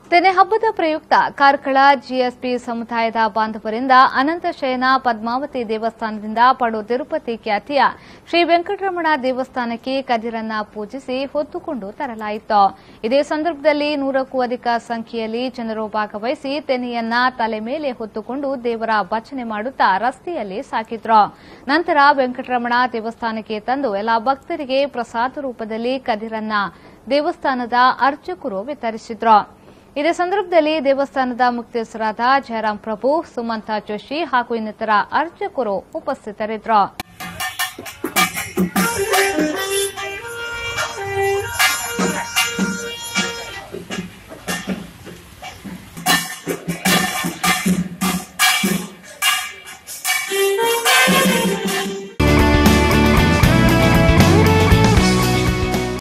ತೆನೆ ಹಬ್ಬದ ಪ್ರಯುಕ್ತ ಕಾರ್ಕಳ ಜಿಎಸ್ಪಿ ಸಮುದಾಯದ ಬಾಂಧವರಿಂದ ಅನಂತಶಯನ ಪದ್ಮಾವತಿ ದೇವಸ್ಥಾನದಿಂದ ಪಡು ತಿರುಪತಿ ಖ್ಯಾತಿಯ ಶ್ರೀ ವೆಂಕಟರಮಣ ದೇವಸ್ಥಾನಕ್ಕೆ ಕದಿರನ್ನ ಪೂಜಿಸಿ ಹೊತ್ತುಕೊಂಡು ತರಲಾಯಿತು ಇದೇ ಸಂದರ್ಭದಲ್ಲಿ ನೂರಕ್ಕೂ ಅಧಿಕ ಸಂಖ್ಯೆಯಲ್ಲಿ ಜನರು ಭಾಗವಹಿಸಿ ತೆನೆಯನ್ನ ತಲೆ ಮೇಲೆ ಹೊತ್ತುಕೊಂಡು ದೇವರ ಭಜನೆ ಮಾಡುತ್ತಾ ರಸ್ತೆಯಲ್ಲಿ ಸಾಗಿದ್ರು ನಂತರ ವೆಂಕಟರಮಣ ದೇವಸ್ಥಾನಕ್ಕೆ ತಂದು ಎಲ್ಲಾ ಭಕ್ತರಿಗೆ ಪ್ರಸಾದ ರೂಪದಲ್ಲಿ ಕದಿರನ್ನ ದೇವಸ್ಥಾನದ ಅರ್ಚಕರು ವಿತರಿಸಿದ್ರು ಇದೇ ಸಂದರ್ಭದಲ್ಲಿ ದೇವಸ್ಥಾನದ ಮುಖ್ಯಸ್ಥರಾದ ಜಯರಾಮ್ ಪ್ರಭು ಸುಮಂತ ಜೋಶಿ ಹಾಗೂ ಇನ್ನಿತರ ಅರ್ಚಕರು ಉಪಸ್ಥಿತರಿದ್ದರು